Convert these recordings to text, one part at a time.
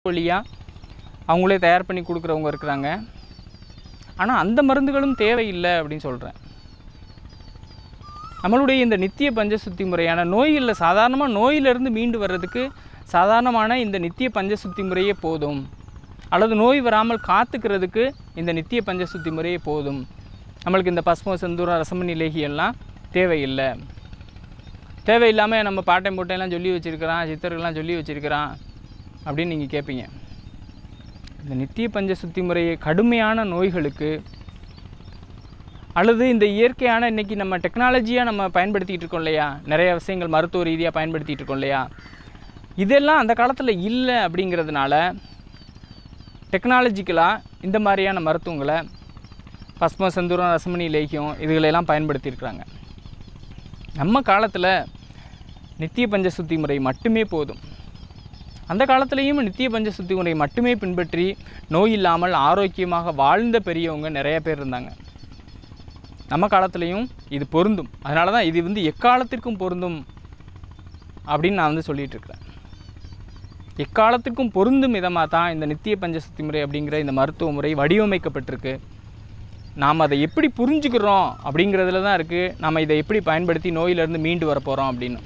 வழியாக அவங்களே தயார் பண்ணி கொடுக்குறவங்க இருக்கிறாங்க ஆனால் அந்த மருந்துகளும் தேவையில்லை அப்படின்னு சொல்கிறேன் நம்மளுடைய இந்த நித்திய பஞ்சசுத்தி முறையான நோய்களில் சாதாரணமாக நோயிலிருந்து மீண்டு வர்றதுக்கு சாதாரணமான இந்த நித்திய பஞ்சசுத்தி முறையே போதும் அல்லது நோய் வராமல் காத்துக்கிறதுக்கு இந்த நித்திய பஞ்சசுத்தி முறையே போதும் நம்மளுக்கு இந்த பஸ்ம செந்தூரம் ரசமணி லேகி எல்லாம் தேவையில்லை தேவையில்லாமல் நம்ம பாட்டை மூட்டையெல்லாம் சொல்லி வச்சுருக்கிறான் சித்தர்கள்லாம் சொல்லி வச்சுருக்கிறான் அப்படின்னு நீங்கள் கேட்பீங்க இந்த நித்திய பஞ்சசுத்தி முறையை கடுமையான நோய்களுக்கு அல்லது இந்த இயற்கையான இன்றைக்கி நம்ம டெக்னாலஜியாக நம்ம பயன்படுத்திகிட்டு இருக்கோம் இல்லையா நிறைய விஷயங்கள் மருத்துவ ரீதியாக பயன்படுத்திகிட்டு இருக்கோம் இல்லையா இதெல்லாம் அந்த காலத்தில் இல்லை அப்படிங்கிறதுனால டெக்னாலஜிக்கலாக இந்த மாதிரியான மருத்துவங்களை பஸ்ம செந்தூரம் ரசமணி லேகியம் இதுகளெல்லாம் பயன்படுத்தியிருக்கிறாங்க நம்ம காலத்தில் நித்திய பஞ்சசுத்தி முறை மட்டுமே போதும் அந்த காலத்துலேயும் நித்திய பஞ்சசுத்தி முறை மட்டுமே பின்பற்றி நோய் இல்லாமல் ஆரோக்கியமாக வாழ்ந்த பெரியவங்க நிறைய பேர் இருந்தாங்க நம்ம காலத்துலேயும் இது பொருந்தும் அதனால தான் இது வந்து எக்காலத்திற்கும் பொருந்தும் அப்படின்னு நான் வந்து சொல்லிட்டு இருக்கிறேன் எக்காலத்திற்கும் பொருந்தும் விதமாக தான் இந்த நித்திய பஞ்சசக்தி முறை அப்படிங்கிற இந்த மருத்துவ முறை வடிவமைக்கப்பட்டிருக்கு நாம் அதை எப்படி புரிஞ்சுக்கிறோம் அப்படிங்கிறதுல தான் இருக்குது நம்ம இதை எப்படி பயன்படுத்தி நோயிலிருந்து மீண்டு வர போகிறோம் அப்படின்னு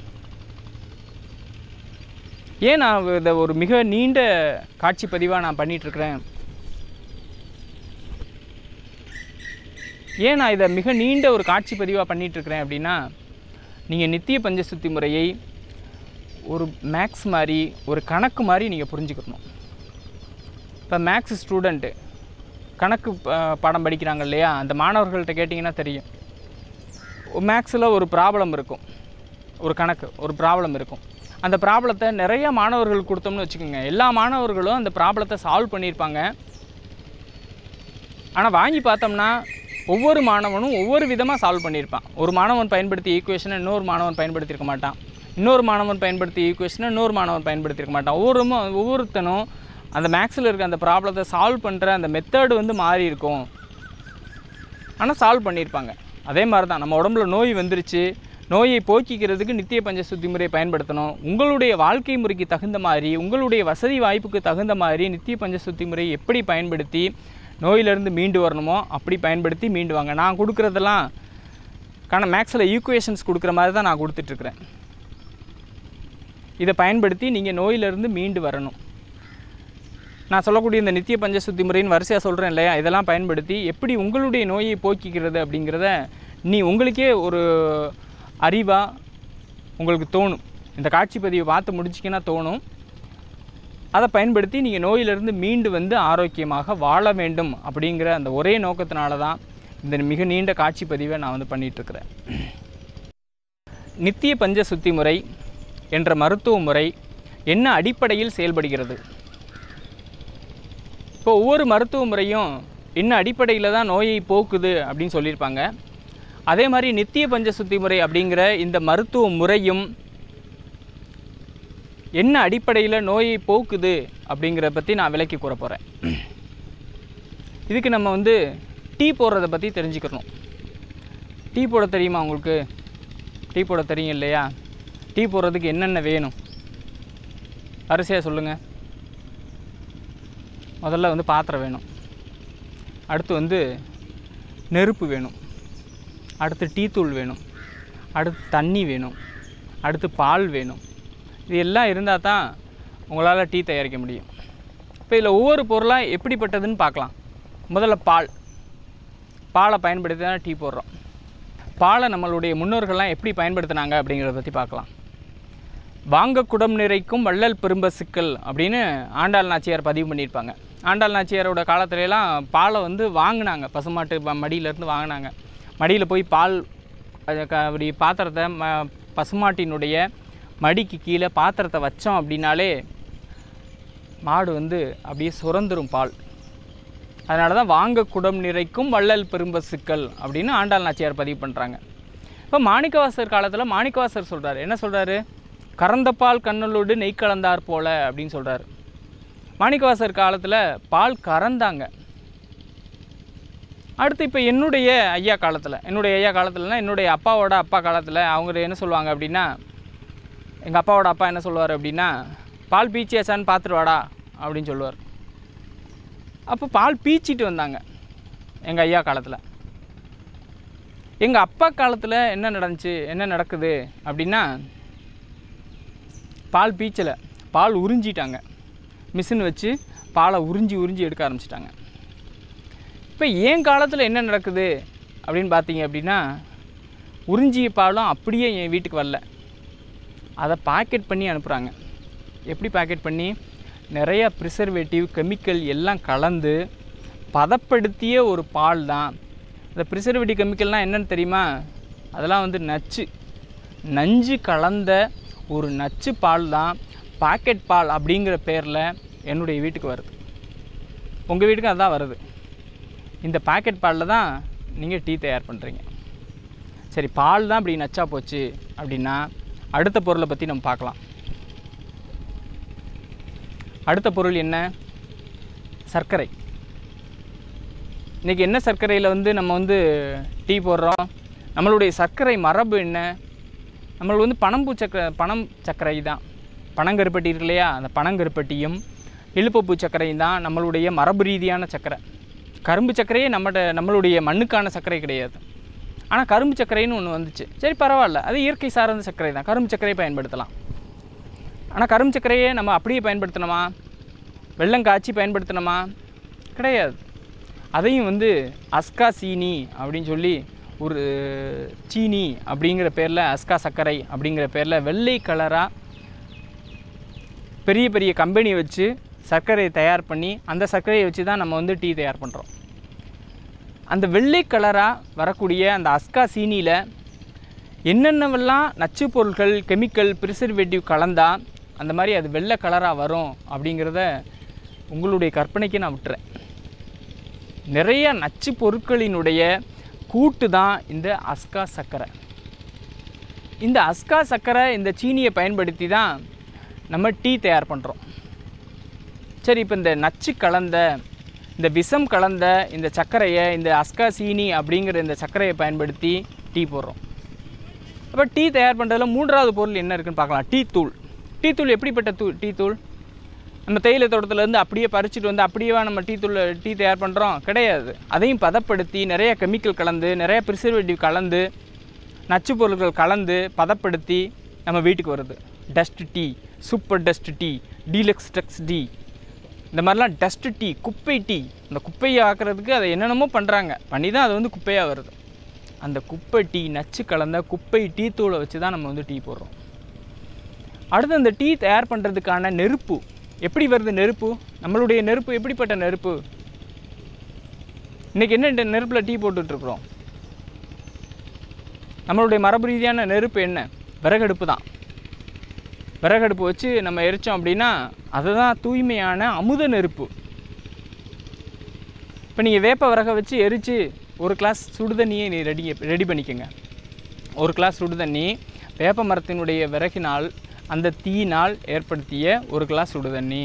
ஏன் நான் இதை ஒரு மிக நீண்ட காட்சி பதிவாக நான் பண்ணிகிட்ருக்கிறேன் ஏன் நான் இதை மிக நீண்ட ஒரு காட்சி பதிவாக பண்ணிகிட்ருக்கிறேன் அப்படின்னா நீங்கள் நித்திய பஞ்சசுத்தி முறையை ஒரு மேக்ஸ் மாதிரி ஒரு கணக்கு மாதிரி நீங்கள் புரிஞ்சுக்கணும் இப்போ மேக்ஸ் ஸ்டூடெண்ட்டு கணக்கு ப- பாடம் படிக்கிறாங்க இல்லையா அந்த மாணவர்கள்ட்ட கேட்டிங்கன்னா தெரியும் மேக்ஸில் ஒரு ப்ராப்ளம் இருக்கும் ஒரு கணக்கு ஒரு ப்ராப்ளம் இருக்கும் அந்த ப்ராப்ளத்தை நிறைய மாணவர்கள் கொடுத்தோம்னு வச்சுக்கோங்க எல்லா மாணவர்களும் அந்த ப்ராப்ளத்தை சால்வ் பண்ணியிருப்பாங்க ஆனால் வாங்கி பார்த்தோம்னா ஒவ்வொரு மாணவனும் ஒவ்வொரு விதமாக சால்வ் பண்ணியிருப்பான் ஒரு மாணவன் பயன்படுத்திய ஈக்குவேஷனை இன்னொரு மாணவன் பயன்படுத்தியிருக்க மாட்டான் இன்னொரு மாணவன் பயன்படுத்திய ஈக்குவேஷனை இன்னொரு மாணவன் பயன்படுத்தியிருக்க மாட்டான் ஒவ்வொரு ஒவ்வொருத்தனும் அந்த மேக்ஸில் இருக்க அந்த ப்ராப்ளத்தை சால்வ் பண்ணுற அந்த மெத்தடு வந்து மாறி இருக்கும் ஆனால் சால்வ் பண்ணியிருப்பாங்க அதே மாதிரி தான் நம்ம உடம்புல நோய் வந்துருச்சு நோயை போக்கிக்கிறதுக்கு நித்திய பஞ்சசுத்தி முறையை பயன்படுத்தணும் உங்களுடைய வாழ்க்கை முறைக்கு தகுந்த மாதிரி உங்களுடைய வசதி வாய்ப்புக்கு தகுந்த மாதிரி நித்திய பஞ்சசுத்தி முறையை எப்படி பயன்படுத்தி நோயிலிருந்து மீண்டு வரணுமோ அப்படி பயன்படுத்தி மீண்டு வாங்க நான் கொடுக்குறதெல்லாம் காரண மேக்ஸில் ஈக்குவேஷன்ஸ் கொடுக்குற மாதிரி தான் நான் கொடுத்துட்ருக்குறேன் இதை பயன்படுத்தி நீங்கள் நோயிலிருந்து மீண்டு வரணும் நான் சொல்லக்கூடிய இந்த நித்திய பஞ்சசுத்தி முறைன்னு வரிசையாக சொல்கிறேன் இல்லையா இதெல்லாம் பயன்படுத்தி எப்படி உங்களுடைய நோயை போக்கிக்கிறது அப்படிங்கிறத நீ உங்களுக்கே ஒரு அறிவாக உங்களுக்கு தோணும் இந்த காட்சி பதிவை பார்த்து முடிச்சிங்கன்னா தோணும் அதை பயன்படுத்தி நீங்கள் நோயிலிருந்து மீண்டு வந்து ஆரோக்கியமாக வாழ வேண்டும் அப்படிங்கிற அந்த ஒரே நோக்கத்தினால தான் இந்த மிக நீண்ட காட்சி பதிவை நான் வந்து பண்ணிகிட்ருக்கிறேன் நித்திய பஞ்ச சுத்தி முறை என்ற மருத்துவ முறை என்ன அடிப்படையில் செயல்படுகிறது இப்போ ஒவ்வொரு மருத்துவ முறையும் என்ன அடிப்படையில் தான் நோயை போக்குது அப்படின்னு சொல்லியிருப்பாங்க அதே மாதிரி நித்திய பஞ்ச சுத்தி முறை அப்படிங்கிற இந்த மருத்துவ முறையும் என்ன அடிப்படையில் நோயை போக்குது அப்படிங்கிறத பற்றி நான் விளக்கி கூற போகிறேன் இதுக்கு நம்ம வந்து டீ போடுறத பற்றி தெரிஞ்சுக்கணும் டீ போட தெரியுமா உங்களுக்கு டீ போட தெரியும் இல்லையா டீ போடுறதுக்கு என்னென்ன வேணும் வரிசையாக சொல்லுங்கள் முதல்ல வந்து பாத்திரம் வேணும் அடுத்து வந்து நெருப்பு வேணும் அடுத்து டீ தூள் வேணும் அடுத்து தண்ணி வேணும் அடுத்து பால் வேணும் இது எல்லாம் இருந்தால் தான் உங்களால் டீ தயாரிக்க முடியும் இப்போ இதில் ஒவ்வொரு பொருளாக எப்படிப்பட்டதுன்னு பார்க்கலாம் முதல்ல பால் பாலை பயன்படுத்தி தான் டீ போடுறோம் பாலை நம்மளுடைய முன்னோர்கள்லாம் எப்படி பயன்படுத்தினாங்க அப்படிங்கிறத பற்றி பார்க்கலாம் வாங்க குடம் நிறைக்கும் வள்ளல் பெரும்பசுக்கள் அப்படின்னு ஆண்டாள் நாச்சியார் பதிவு பண்ணியிருப்பாங்க ஆண்டாள் நாச்சியாரோட காலத்துலலாம் பாலை வந்து வாங்கினாங்க பசுமாட்டு ப- மடியிலேருந்து வாங்கினாங்க மடியில் போய் பால் அது க- அப்படி பாத்திரத்தை ம பசுமாட்டினுடைய மடிக்கு கீழே பாத்திரத்தை வச்சோம் அப்படின்னாலே மாடு வந்து அப்படியே சுரந்துரும் பால் அதனால தான் வாங்க குடம் நிறைக்கும் வள்ளல் பெரும்பசுக்கள் அப்படின்னு ஆண்டாள் நாச்சியார் பதிவு பண்ணுறாங்க இப்போ மாணிக்கவாசர் காலத்தில் மாணிக்கவாசர் சொல்கிறாரு என்ன சொல்கிறாரு கறந்த பால் கண்ணலோடு நெய் கலந்தார் போல அப்படின்னு சொல்கிறாரு மாணிக்கவாசர் காலத்தில் பால் கறந்தாங்க அடுத்து இப்போ என்னுடைய ஐயா காலத்தில் என்னுடைய ஐயா காலத்துலனா என்னுடைய அப்பாவோட அப்பா காலத்தில் அவங்க என்ன சொல்லுவாங்க அப்படின்னா எங்கள் அப்பாவோட அப்பா என்ன சொல்லுவார் அப்படின்னா பால் பீச்சியாச்சான்னு பார்த்துட்டு வாடா அப்படின்னு சொல்லுவார் அப்போ பால் பீச்சிட்டு வந்தாங்க எங்கள் ஐயா காலத்தில் எங்கள் அப்பா காலத்தில் என்ன நடந்துச்சு என்ன நடக்குது அப்படின்னா பால் பீச்சலை பால் உறிஞ்சிட்டாங்க மிஷின் வச்சு பாலை உறிஞ்சி உறிஞ்சி எடுக்க ஆரம்பிச்சிட்டாங்க இப்போ என் காலத்தில் என்ன நடக்குது அப்படின்னு பார்த்தீங்க அப்படின்னா உறிஞ்சிய பாலும் அப்படியே என் வீட்டுக்கு வரல அதை பாக்கெட் பண்ணி அனுப்புகிறாங்க எப்படி பாக்கெட் பண்ணி நிறைய ப்ரிசர்வேட்டிவ் கெமிக்கல் எல்லாம் கலந்து பதப்படுத்திய ஒரு பால் தான் இந்த ப்ரிசர்வேட்டிவ் கெமிக்கல்னால் என்னன்னு தெரியுமா அதெல்லாம் வந்து நச்சு நஞ்சு கலந்த ஒரு நச்சு பால் தான் பாக்கெட் பால் அப்படிங்கிற பேரில் என்னுடைய வீட்டுக்கு வருது உங்கள் வீட்டுக்கு அதுதான் வருது இந்த பாக்கெட் பாலில் தான் நீங்கள் டீ தயார் பண்ணுறீங்க சரி பால் தான் இப்படி நச்சா போச்சு அப்படின்னா அடுத்த பொருளை பற்றி நம்ம பார்க்கலாம் அடுத்த பொருள் என்ன சர்க்கரை இன்றைக்கி என்ன சர்க்கரையில் வந்து நம்ம வந்து டீ போடுறோம் நம்மளுடைய சர்க்கரை மரபு என்ன நம்மளுக்கு வந்து பனம்பூ சக்கரை பனம் சர்க்கரை தான் பனங்கருப்பட்டி இருக்கு இல்லையா அந்த பனங்கருப்பட்டியும் இழுப்பப்பூ சர்க்கரையும் தான் நம்மளுடைய மரபு ரீதியான சர்க்கரை கரும்பு சர்க்கரையே நம்மட நம்மளுடைய மண்ணுக்கான சர்க்கரை கிடையாது ஆனால் கரும்பு சர்க்கரைன்னு ஒன்று வந்துச்சு சரி பரவாயில்ல அது இயற்கை சார்ந்த சர்க்கரை தான் கரும்பு சர்க்கரையை பயன்படுத்தலாம் ஆனால் கரும்பு சர்க்கரையே நம்ம அப்படியே பயன்படுத்தணுமா வெல்லம் காய்ச்சி பயன்படுத்தணுமா கிடையாது அதையும் வந்து அஸ்கா சீனி அப்படின்னு சொல்லி ஒரு சீனி அப்படிங்கிற பேரில் அஸ்கா சர்க்கரை அப்படிங்கிற பேரில் வெள்ளை கலராக பெரிய பெரிய கம்பெனி வச்சு சர்க்கரையை தயார் பண்ணி அந்த சர்க்கரையை வச்சு தான் நம்ம வந்து டீ தயார் பண்ணுறோம் அந்த வெள்ளை கலராக வரக்கூடிய அந்த அஸ்கா சீனியில் என்னென்னவெல்லாம் நச்சு பொருட்கள் கெமிக்கல் ப்ரிசர்வேட்டிவ் கலந்தா அந்த மாதிரி அது வெள்ளை கலராக வரும் அப்படிங்கிறத உங்களுடைய கற்பனைக்கு நான் விட்டுறேன் நிறைய நச்சு பொருட்களினுடைய கூட்டு தான் இந்த அஸ்கா சர்க்கரை இந்த அஸ்கா சர்க்கரை இந்த சீனியை பயன்படுத்தி தான் நம்ம டீ தயார் பண்ணுறோம் சரி இப்போ இந்த நச்சு கலந்த இந்த விஷம் கலந்த இந்த சர்க்கரையை இந்த அஸ்கா சீனி அப்படிங்கிற இந்த சர்க்கரையை பயன்படுத்தி டீ போடுறோம் அப்போ டீ தயார் பண்ணுறதுல மூன்றாவது பொருள் என்ன இருக்குன்னு பார்க்கலாம் டீ தூள் டீ தூள் எப்படிப்பட்ட தூள் டீ தூள் நம்ம தேயிலை தோட்டத்துலேருந்து அப்படியே பறிச்சுட்டு வந்து அப்படியே நம்ம டீ தூள் டீ தயார் பண்ணுறோம் கிடையாது அதையும் பதப்படுத்தி நிறைய கெமிக்கல் கலந்து நிறைய ப்ரிசர்வேட்டிவ் கலந்து நச்சு பொருட்கள் கலந்து பதப்படுத்தி நம்ம வீட்டுக்கு வருது dust tea super dust tea deluxe dex tea இந்த மாதிரிலாம் டஸ்ட் டீ குப்பை டீ இந்த குப்பையை ஆக்கிறதுக்கு அதை என்னென்னமோ பண்ணுறாங்க பண்ணி தான் அது வந்து குப்பையாக வருது அந்த குப்பை டீ நச்சு கலந்த குப்பை டீ தூளை வச்சு தான் நம்ம வந்து டீ போடுறோம் அடுத்து அந்த டீ தயார் பண்ணுறதுக்கான நெருப்பு எப்படி வருது நெருப்பு நம்மளுடைய நெருப்பு எப்படிப்பட்ட நெருப்பு இன்றைக்கி என்ன நெருப்பில் டீ போட்டுட்ருக்குறோம் நம்மளுடைய மரபு ரீதியான நெருப்பு என்ன விறகடுப்பு தான் விறகடுப்பு வச்சு நம்ம எரித்தோம் அப்படின்னா அதுதான் தூய்மையான அமுத நெருப்பு இப்போ நீங்கள் வேப்ப விறகை வச்சு எரித்து ஒரு கிளாஸ் சுடுதண்ணியை நீ ரெடி ரெடி பண்ணிக்கோங்க ஒரு கிளாஸ் சுடுதண்ணி வேப்ப மரத்தினுடைய விறகினால் அந்த தீயினால் ஏற்படுத்திய ஒரு கிளாஸ் சுடுதண்ணி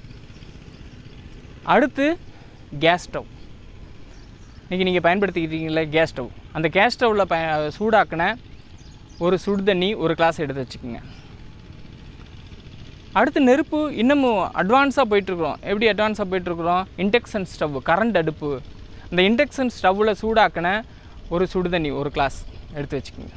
அடுத்து கேஸ் ஸ்டவ் இன்றைக்கி நீங்கள் பயன்படுத்திக்கிட்டீங்களே கேஸ் ஸ்டவ் அந்த கேஸ் ஸ்டவ்வில் ப சூடாக்கின ஒரு சுடுதண்ணி ஒரு கிளாஸ் எடுத்து வச்சுக்கோங்க அடுத்து நெருப்பு இன்னமும் அட்வான்ஸாக போயிட்டுருக்குறோம் எப்படி அட்வான்ஸாக போயிட்டுருக்குறோம் இண்டக்ஷன் ஸ்டவ் கரண்ட் அடுப்பு அந்த இண்டக்ஷன் ஸ்டவ்வில் சூடாக்கின ஒரு சுடுதண்ணி ஒரு கிளாஸ் எடுத்து வச்சுக்கோங்க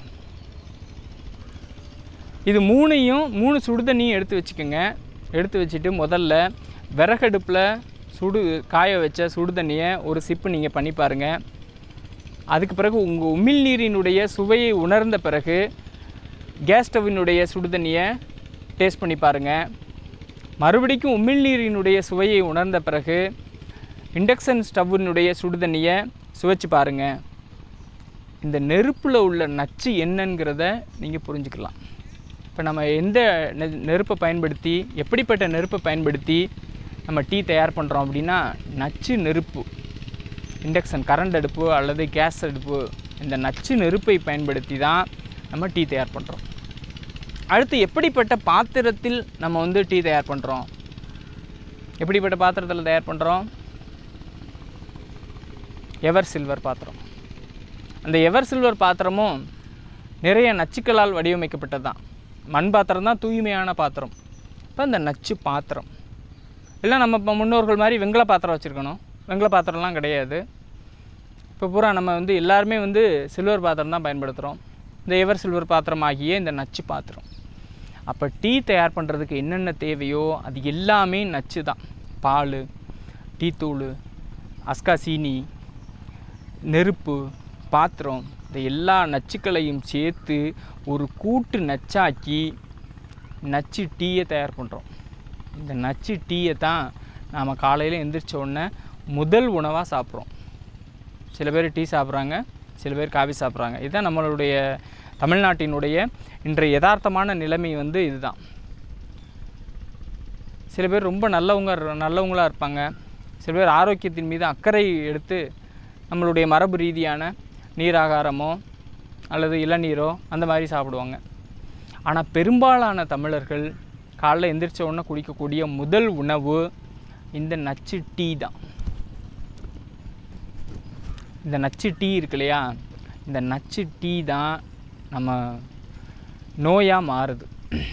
இது மூணையும் மூணு சுடுதண்ணியும் எடுத்து வச்சுக்கோங்க எடுத்து வச்சுட்டு முதல்ல விறகடுப்பில் சுடு காய வச்ச சுடுதண்ணியை ஒரு சிப்பு நீங்கள் பண்ணி பாருங்கள் அதுக்கு பிறகு உங்கள் உமிழ்நீரினுடைய சுவையை உணர்ந்த பிறகு கேஸ் ஸ்டவ்வினுடைய சுடுதண்ணியை டேஸ்ட் பண்ணி பாருங்கள் மறுபடிக்கும் உமிழ்நீரினுடைய சுவையை உணர்ந்த பிறகு இண்டக்ஷன் ஸ்டவ்வினுடைய சுடுதண்ணியை சுவைச்சு பாருங்கள் இந்த நெருப்பில் உள்ள நச்சு என்னங்கிறத நீங்கள் புரிஞ்சுக்கலாம் இப்போ நம்ம எந்த நெ- நெருப்பை பயன்படுத்தி எப்படிப்பட்ட நெருப்பை பயன்படுத்தி நம்ம டீ தயார் பண்ணுறோம் அப்படின்னா நச்சு நெருப்பு இண்டக்ஷன் கரண்ட் அடுப்பு அல்லது கேஸ் அடுப்பு இந்த நச்சு நெருப்பை பயன்படுத்தி தான் நம்ம டீ தயார் பண்ணுறோம் அடுத்து எப்படிப்பட்ட பாத்திரத்தில் நம்ம வந்து டீ தயார் பண்ணுறோம் எப்படிப்பட்ட பாத்திரத்தில் தயார் பண்ணுறோம் எவர் சில்வர் பாத்திரம் அந்த எவர் சில்வர் பாத்திரமும் நிறைய நச்சுக்களால் வடிவமைக்கப்பட்டது தான் மண் பாத்திரம் தான் தூய்மையான பாத்திரம் இப்போ இந்த நச்சு பாத்திரம் இல்லை நம்ம இப்போ முன்னோர்கள் மாதிரி வெங்கல பாத்திரம் வச்சுருக்கணும் வெங்கல பாத்திரம்லாம் கிடையாது இப்போ பூரா நம்ம வந்து எல்லாருமே வந்து சில்வர் பாத்திரம் தான் பயன்படுத்துகிறோம் இந்த எவர் சில்வர் பாத்திரம் ஆகிய இந்த நச்சு பாத்திரம் அப்போ டீ தயார் பண்ணுறதுக்கு என்னென்ன தேவையோ அது எல்லாமே நச்சு தான் பால் டீத்தூள் அஸ்கா சீனி நெருப்பு பாத்திரம் இந்த எல்லா நச்சுக்களையும் சேர்த்து ஒரு கூட்டு நச்சாக்கி நச்சு டீயை தயார் பண்ணுறோம் இந்த நச்சு டீயை தான் நாம் காலையில் எந்திரிச்ச உடனே முதல் உணவாக சாப்பிட்றோம் சில பேர் டீ சாப்பிட்றாங்க சில பேர் காஃபி சாப்பிட்றாங்க இதுதான் நம்மளுடைய தமிழ்நாட்டினுடைய இன்றைய யதார்த்தமான நிலைமை வந்து இதுதான் சில பேர் ரொம்ப நல்லவங்க நல்லவங்களாக இருப்பாங்க சில பேர் ஆரோக்கியத்தின் மீது அக்கறை எடுத்து நம்மளுடைய மரபு ரீதியான நீராகாரமோ அல்லது இளநீரோ அந்த மாதிரி சாப்பிடுவாங்க ஆனால் பெரும்பாலான தமிழர்கள் காலைல எந்திரிச்ச உடனே குடிக்கக்கூடிய முதல் உணவு இந்த நச்சு டீ தான் இந்த நச்சு டீ இருக்கு இல்லையா இந்த நச்சு டீ தான் நம்ம நோயாக மாறுது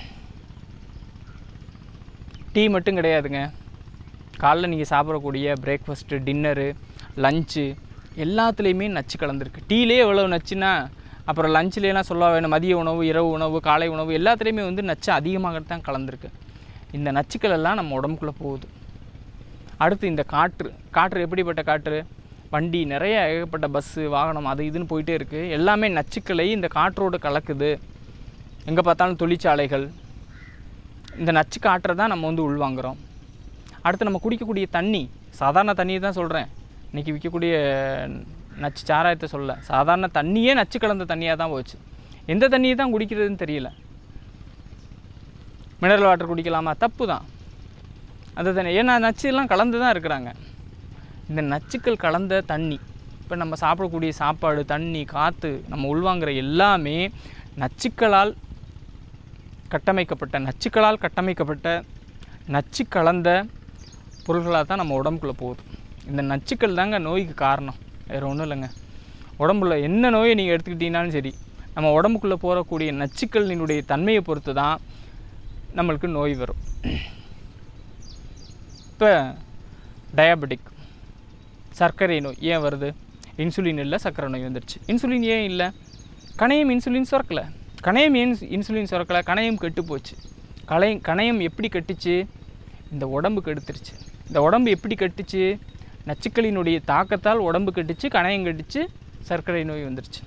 டீ மட்டும் கிடையாதுங்க காலைல நீங்கள் சாப்பிடக்கூடிய பிரேக்ஃபாஸ்ட்டு டின்னரு லஞ்சு எல்லாத்துலேயுமே நச்சு கலந்துருக்கு டீலே எவ்வளோ நச்சுன்னா அப்புறம் லஞ்சுலாம் சொல்ல வேணும் மதிய உணவு இரவு உணவு காலை உணவு எல்லாத்துலேயுமே வந்து நச்சு அதிகமாக தான் கலந்துருக்கு இந்த நச்சுக்கள் எல்லாம் நம்ம உடம்புக்குள்ளே போகுது அடுத்து இந்த காற்று காற்று எப்படிப்பட்ட காற்று வண்டி நிறைய ஏகப்பட்ட பஸ்ஸு வாகனம் அது இதுன்னு போயிட்டே இருக்குது எல்லாமே நச்சுக்களை இந்த காற்றோடு கலக்குது எங்கே பார்த்தாலும் தொழிற்சாலைகள் இந்த நச்சு காற்றை தான் நம்ம வந்து உள்வாங்குறோம் அடுத்து நம்ம குடிக்கக்கூடிய தண்ணி சாதாரண தண்ணியை தான் சொல்கிறேன் இன்றைக்கி விற்கக்கூடிய நச்சு சாராயத்தை சொல்ல சாதாரண தண்ணியே நச்சு கலந்த தண்ணியாக தான் போச்சு எந்த தண்ணியை தான் குடிக்கிறதுன்னு தெரியல மினரல் வாட்டர் குடிக்கலாமா தப்பு தான் அந்த தண்ணி ஏன்னா நச்சு எல்லாம் கலந்து தான் இருக்கிறாங்க இந்த நச்சுக்கள் கலந்த தண்ணி இப்போ நம்ம சாப்பிடக்கூடிய சாப்பாடு தண்ணி காற்று நம்ம உள்வாங்குற எல்லாமே நச்சுக்களால் கட்டமைக்கப்பட்ட நச்சுக்களால் கட்டமைக்கப்பட்ட நச்சு கலந்த பொருள்களாக தான் நம்ம உடம்புக்குள்ளே போகுது இந்த நச்சுக்கள் தாங்க நோய்க்கு காரணம் வேறு ஒன்றும் இல்லைங்க உடம்புல என்ன நோயை நீங்கள் எடுத்துக்கிட்டீங்கனாலும் சரி நம்ம உடம்புக்குள்ளே போகக்கூடிய நச்சுக்களினுடைய தன்மையை பொறுத்து தான் நம்மளுக்கு நோய் வரும் இப்போ டயபெட்டிக் சர்க்கரை நோய் ஏன் வருது இன்சுலின் இல்லை சர்க்கரை நோய் வந்துடுச்சு இன்சுலின் ஏன் இல்லை கணையம் இன்சுலின் சுரக்கலை கணையம் ஏன் இன்சுலின் சுரக்கலை கணையம் கெட்டு போச்சு கலை கணையம் எப்படி கட்டுச்சு இந்த உடம்பு கெடுத்துருச்சு இந்த உடம்பு எப்படி கட்டுச்சு நச்சுக்களினுடைய தாக்கத்தால் உடம்பு கட்டுச்சு கணையம் கட்டுச்சு சர்க்கரை நோய் வந்துருச்சு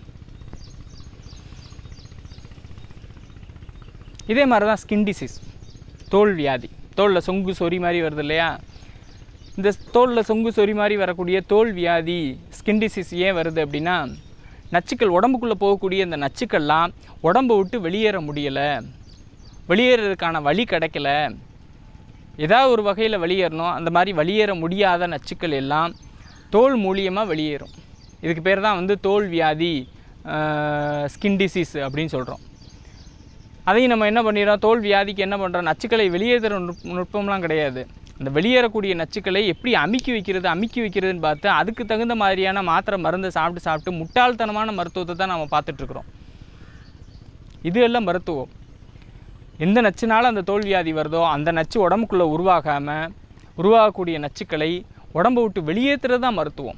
இதே மாதிரி தான் ஸ்கின் டிசீஸ் தோல் வியாதி தோலில் சொங்கு சொறி மாதிரி வருது இல்லையா இந்த தோலில் சொங்கு சொறி மாதிரி வரக்கூடிய தோல் வியாதி ஸ்கின் டிசீஸ் ஏன் வருது அப்படின்னா நச்சுக்கள் உடம்புக்குள்ளே போகக்கூடிய இந்த நச்சுக்கள்லாம் உடம்பை விட்டு வெளியேற முடியலை வெளியேறதுக்கான வழி கிடைக்கல ஏதாவது ஒரு வகையில் வெளியேறணும் அந்த மாதிரி வெளியேற முடியாத நச்சுக்கள் எல்லாம் தோல் மூலியமாக வெளியேறும் இதுக்கு பேர் தான் வந்து தோல் வியாதி ஸ்கின் டிசீஸ் அப்படின்னு சொல்கிறோம் அதையும் நம்ம என்ன பண்ணிடுறோம் தோல் வியாதிக்கு என்ன பண்ணுறோம் நச்சுக்களை வெளியேற்றுற நுட்ப நுட்பம்லாம் கிடையாது அந்த வெளியேறக்கூடிய நச்சுக்களை எப்படி அமுக்கி வைக்கிறது அமுக்கி வைக்கிறதுன்னு பார்த்து அதுக்கு தகுந்த மாதிரியான மாத்திரை மருந்தை சாப்பிட்டு சாப்பிட்டு முட்டாள்தனமான மருத்துவத்தை தான் நம்ம பார்த்துட்ருக்குறோம் இது எல்லாம் மருத்துவம் எந்த நச்சுனால அந்த தோல் வியாதி வருதோ அந்த நச்சு உடம்புக்குள்ளே உருவாகாமல் உருவாகக்கூடிய நச்சுக்களை உடம்பை விட்டு வெளியேற்றுறது தான் மருத்துவம்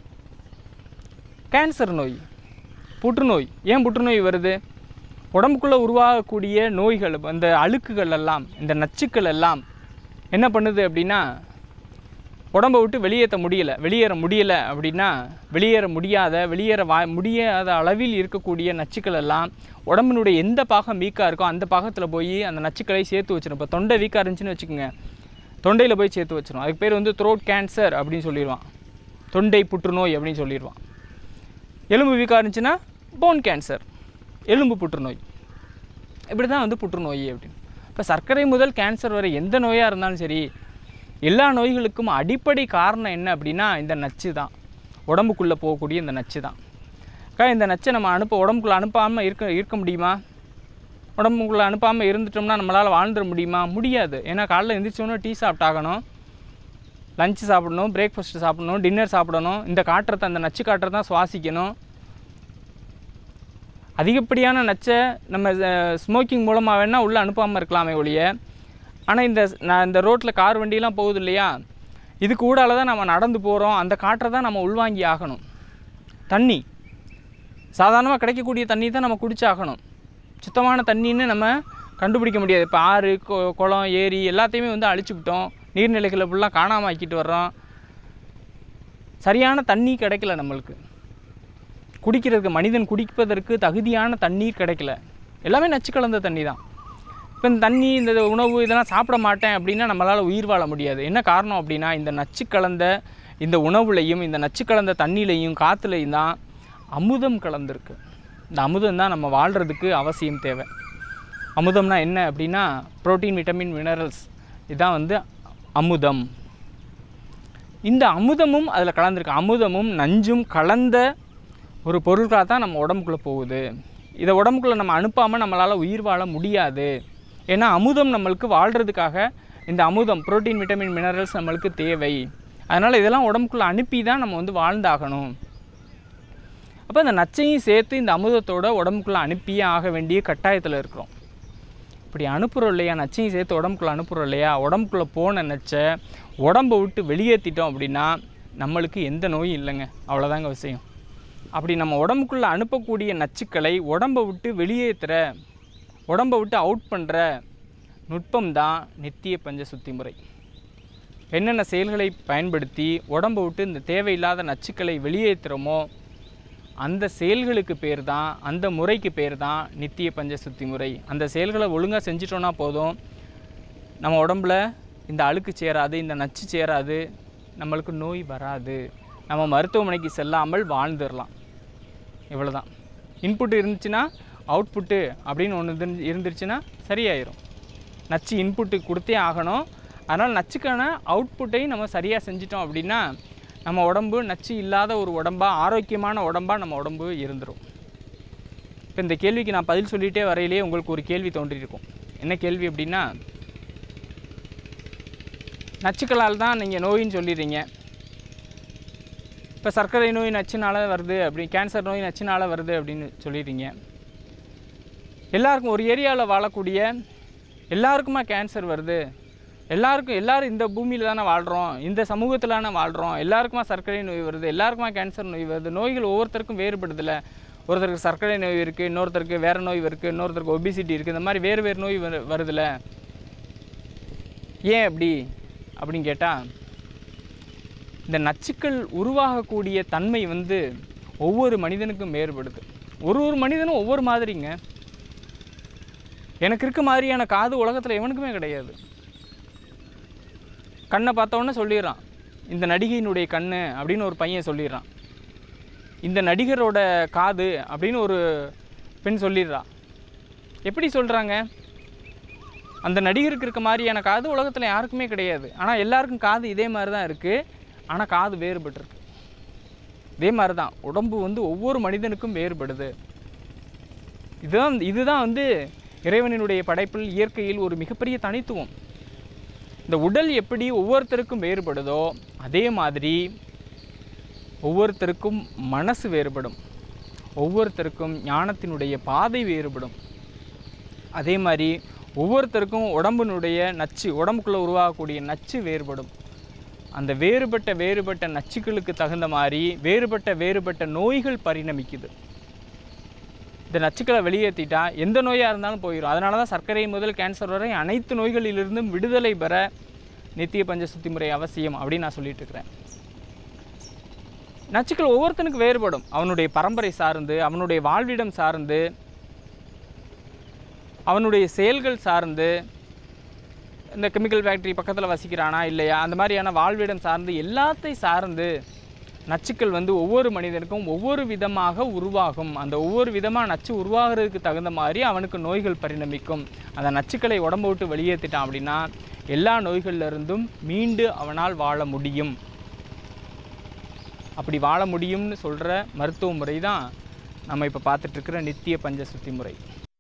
கேன்சர் நோய் புற்றுநோய் ஏன் புற்றுநோய் வருது உடம்புக்குள்ளே உருவாகக்கூடிய நோய்கள் இந்த அழுக்குகள் எல்லாம் இந்த நச்சுக்கள் எல்லாம் என்ன பண்ணுது அப்படின்னா உடம்பை விட்டு வெளியேற்ற முடியல வெளியேற முடியல அப்படின்னா வெளியேற முடியாத வெளியேற வா முடியாத அளவில் இருக்கக்கூடிய நச்சுக்கள் எல்லாம் உடம்பினுடைய எந்த பாகம் வீக்காக இருக்கோ அந்த பாகத்தில் போய் அந்த நச்சுக்களை சேர்த்து வச்சிடும் இப்போ தொண்டை வீக்காக இருந்துச்சுன்னு வச்சுக்கோங்க தொண்டையில் போய் சேர்த்து வச்சிடும் அதுக்கு பேர் வந்து த்ரோட் கேன்சர் அப்படின்னு சொல்லிடுவான் தொண்டை புற்றுநோய் அப்படின்னு சொல்லிடுவான் எலும்பு வீக்காக இருந்துச்சுன்னா போன் கேன்சர் எலும்பு புற்றுநோய் இப்படி தான் வந்து புற்றுநோய் அப்படின்னு இப்போ சர்க்கரை முதல் கேன்சர் வரை எந்த நோயாக இருந்தாலும் சரி எல்லா நோய்களுக்கும் அடிப்படை காரணம் என்ன அப்படின்னா இந்த நச்சு தான் உடம்புக்குள்ளே போகக்கூடிய இந்த நச்சு தான் அக்கா இந்த நச்சை நம்ம அனுப்ப உடம்புக்குள்ளே அனுப்பாமல் இருக்க இருக்க முடியுமா உடம்புக்குள்ளே அனுப்பாமல் இருந்துட்டோம்னா நம்மளால் வாழ்ந்துட முடியுமா முடியாது ஏன்னா காலைல எந்திரிச்சோன்னே டீ சாப்பிட்டாகணும் லஞ்சு சாப்பிடணும் பிரேக்ஃபாஸ்ட் சாப்பிடணும் டின்னர் சாப்பிடணும் இந்த காற்றத்தை அந்த நச்சு காற்றை தான் சுவாசிக்கணும் அதிகப்படியான நச்சை நம்ம ஸ்மோக்கிங் மூலமாக வேணால் உள்ளே அனுப்பாமல் இருக்கலாமே ஒழிய ஆனால் இந்த நான் இந்த ரோட்டில் கார் வண்டியெலாம் போகுது இல்லையா இது கூடால தான் நம்ம நடந்து போகிறோம் அந்த காற்றை தான் நம்ம உள்வாங்கி ஆகணும் தண்ணி சாதாரணமாக கிடைக்கக்கூடிய தண்ணி தான் நம்ம குடிச்சாகணும் சுத்தமான தண்ணின்னு நம்ம கண்டுபிடிக்க முடியாது இப்போ ஆறு கொ- குளம் ஏரி எல்லாத்தையுமே வந்து அழிச்சுவிட்டோம் நீர்நிலைகளை ஃபுல்லாக காணாமல் ஆக்கிட்டு வர்றோம் சரியான தண்ணி கிடைக்கல நம்மளுக்கு குடிக்கிறதுக்கு மனிதன் குடிப்பதற்கு தகுதியான தண்ணீர் கிடைக்கல எல்லாமே நச்சு கலந்த தண்ணி தான் இப்போ இந்த தண்ணி இந்த உணவு இதெல்லாம் சாப்பிட மாட்டேன் அப்படின்னா நம்மளால் உயிர் வாழ முடியாது என்ன காரணம் அப்படின்னா இந்த நச்சு கலந்த இந்த உணவுலையும் இந்த நச்சு கலந்த தண்ணிலையும் காற்றுலையும் தான் அமுதம் கலந்துருக்கு இந்த அமுதம் தான் நம்ம வாழ்கிறதுக்கு அவசியம் தேவை அமுதம்னா என்ன அப்படின்னா புரோட்டீன் விட்டமின் மினரல்ஸ் இதுதான் வந்து அமுதம் இந்த அமுதமும் அதில் கலந்துருக்கு அமுதமும் நஞ்சும் கலந்த ஒரு பொருட்களாக தான் நம்ம உடம்புக்குள்ளே போகுது இதை உடம்புக்குள்ளே நம்ம அனுப்பாமல் நம்மளால் உயிர் வாழ முடியாது ஏன்னா அமுதம் நம்மளுக்கு வாழ்கிறதுக்காக இந்த அமுதம் புரோட்டீன் விட்டமின் மினரல்ஸ் நம்மளுக்கு தேவை அதனால் இதெல்லாம் உடம்புக்குள்ளே அனுப்பி தான் நம்ம வந்து வாழ்ந்தாகணும் அப்போ இந்த நச்சையும் சேர்த்து இந்த அமுதத்தோட உடம்புக்குள்ளே அனுப்பியே ஆக வேண்டிய கட்டாயத்தில் இருக்கிறோம் இப்படி அனுப்புகிறோம் இல்லையா நச்சையும் சேர்த்து உடம்புக்குள்ளே அனுப்புகிறோம் இல்லையா உடம்புக்குள்ளே போன நச்சை உடம்பை விட்டு வெளியேற்றிட்டோம் அப்படின்னா நம்மளுக்கு எந்த நோயும் இல்லைங்க அவ்வளோதாங்க விஷயம் அப்படி நம்ம உடம்புக்குள்ளே அனுப்பக்கூடிய நச்சுக்களை உடம்பை விட்டு வெளியேற்றுற உடம்பை விட்டு அவுட் பண்ணுற நுட்பம் தான் நித்திய பஞ்ச சுத்தி முறை என்னென்ன செயல்களை பயன்படுத்தி உடம்பை விட்டு இந்த தேவையில்லாத நச்சுக்களை வெளியேற்றுறோமோ அந்த செயல்களுக்கு பேர் தான் அந்த முறைக்கு பேர் தான் நித்திய பஞ்ச சுத்தி முறை அந்த செயல்களை ஒழுங்காக செஞ்சிட்டோன்னா போதும் நம்ம உடம்புல இந்த அழுக்கு சேராது இந்த நச்சு சேராது நம்மளுக்கு நோய் வராது நம்ம மருத்துவமனைக்கு செல்லாமல் வாழ்ந்துடலாம் இவ்வளோதான் இன்புட் இருந்துச்சுன்னா அவுட்புட்டு அப்படின்னு ஒன்று இருந்துருச்சுன்னா சரியாயிரும் நச்சு இன்புட்டு கொடுத்தே ஆகணும் அதனால் நச்சுக்கான அவுட்புட்டையும் நம்ம சரியாக செஞ்சிட்டோம் அப்படின்னா நம்ம உடம்பு நச்சு இல்லாத ஒரு உடம்பா ஆரோக்கியமான உடம்பா நம்ம உடம்பு இருந்துரும் இப்போ இந்த கேள்விக்கு நான் பதில் சொல்லிகிட்டே வரையிலே உங்களுக்கு ஒரு கேள்வி தோன்றியிருக்கும் என்ன கேள்வி அப்படின்னா நச்சுக்களால் தான் நீங்கள் நோயின்னு சொல்லிடுறீங்க இப்போ சர்க்கரை நோய் நச்சுனால வருது அப்படி கேன்சர் நோய் நச்சுனால வருது அப்படின்னு சொல்லிடுறீங்க எல்லாருக்கும் ஒரு ஏரியாவில் வாழக்கூடிய எல்லாருக்குமா கேன்சர் வருது எல்லாருக்கும் எல்லாரும் இந்த பூமியில் தானே வாழ்கிறோம் இந்த சமூகத்தில் தானே வாழ்கிறோம் எல்லாருக்குமா சர்க்கரை நோய் வருது எல்லாருக்குமா கேன்சர் நோய் வருது நோய்கள் ஒவ்வொருத்தருக்கும் வேறுபடுதில்ல ஒருத்தருக்கு சர்க்கரை நோய் இருக்குது இன்னொருத்தருக்கு வேறு நோய் இருக்குது இன்னொருத்தருக்கு ஒபிசிட்டி இருக்குது இந்த மாதிரி வேறு வேறு நோய் வரு வருதுல்ல ஏன் அப்படி அப்படின்னு கேட்டால் இந்த நச்சுக்கள் உருவாகக்கூடிய தன்மை வந்து ஒவ்வொரு மனிதனுக்கும் வேறுபடுது ஒரு ஒரு மனிதனும் ஒவ்வொரு மாதிரிங்க எனக்கு இருக்க மாதிரியான காது உலகத்தில் எவனுக்குமே கிடையாது கண்ணை பார்த்த உடனே சொல்லிடுறான் இந்த நடிகையினுடைய கண்ணு அப்படின்னு ஒரு பையன் சொல்லிடுறான் இந்த நடிகரோட காது அப்படின்னு ஒரு பெண் சொல்லிடுறா எப்படி சொல்கிறாங்க அந்த நடிகருக்கு இருக்க மாதிரியான காது உலகத்தில் யாருக்குமே கிடையாது ஆனால் எல்லாருக்கும் காது இதே மாதிரி தான் இருக்குது ஆனால் காது வேறுபட்டிருக்கு இதே மாதிரி தான் உடம்பு வந்து ஒவ்வொரு மனிதனுக்கும் வேறுபடுது இதுதான் இதுதான் வந்து இறைவனினுடைய படைப்பில் இயற்கையில் ஒரு மிகப்பெரிய தனித்துவம் இந்த உடல் எப்படி ஒவ்வொருத்தருக்கும் வேறுபடுதோ அதே மாதிரி ஒவ்வொருத்தருக்கும் மனசு வேறுபடும் ஒவ்வொருத்தருக்கும் ஞானத்தினுடைய பாதை வேறுபடும் அதே மாதிரி ஒவ்வொருத்தருக்கும் உடம்பினுடைய நச்சு உடம்புக்குள்ளே உருவாகக்கூடிய நச்சு வேறுபடும் அந்த வேறுபட்ட வேறுபட்ட நச்சுக்களுக்கு தகுந்த மாதிரி வேறுபட்ட வேறுபட்ட நோய்கள் பரிணமிக்குது இந்த நச்சுக்களை வெளியேற்றிட்டா எந்த நோயாக இருந்தாலும் போயிடும் அதனால தான் சர்க்கரை முதல் கேன்சர் வரை அனைத்து நோய்களிலிருந்தும் விடுதலை பெற நித்திய பஞ்ச சுத்தி முறை அவசியம் அப்படின்னு நான் சொல்லிட்டு இருக்கிறேன் நச்சுக்கள் ஒவ்வொருத்தனுக்கு வேறுபடும் அவனுடைய பரம்பரை சார்ந்து அவனுடைய வாழ்விடம் சார்ந்து அவனுடைய செயல்கள் சார்ந்து இந்த கெமிக்கல் ஃபேக்ட்ரி பக்கத்தில் வசிக்கிறானா இல்லையா அந்த மாதிரியான வாழ்விடம் சார்ந்து எல்லாத்தையும் சார்ந்து நச்சுக்கள் வந்து ஒவ்வொரு மனிதனுக்கும் ஒவ்வொரு விதமாக உருவாகும் அந்த ஒவ்வொரு விதமாக நச்சு உருவாகிறதுக்கு தகுந்த மாதிரி அவனுக்கு நோய்கள் பரிணமிக்கும் அந்த நச்சுக்களை உடம்பு விட்டு வெளியேற்றிட்டான் அப்படின்னா எல்லா நோய்கள்ல இருந்தும் மீண்டு அவனால் வாழ முடியும் அப்படி வாழ முடியும்னு சொல்கிற மருத்துவ முறை தான் நம்ம இப்போ பார்த்துட்ருக்கிற நித்திய பஞ்ச சுத்தி முறை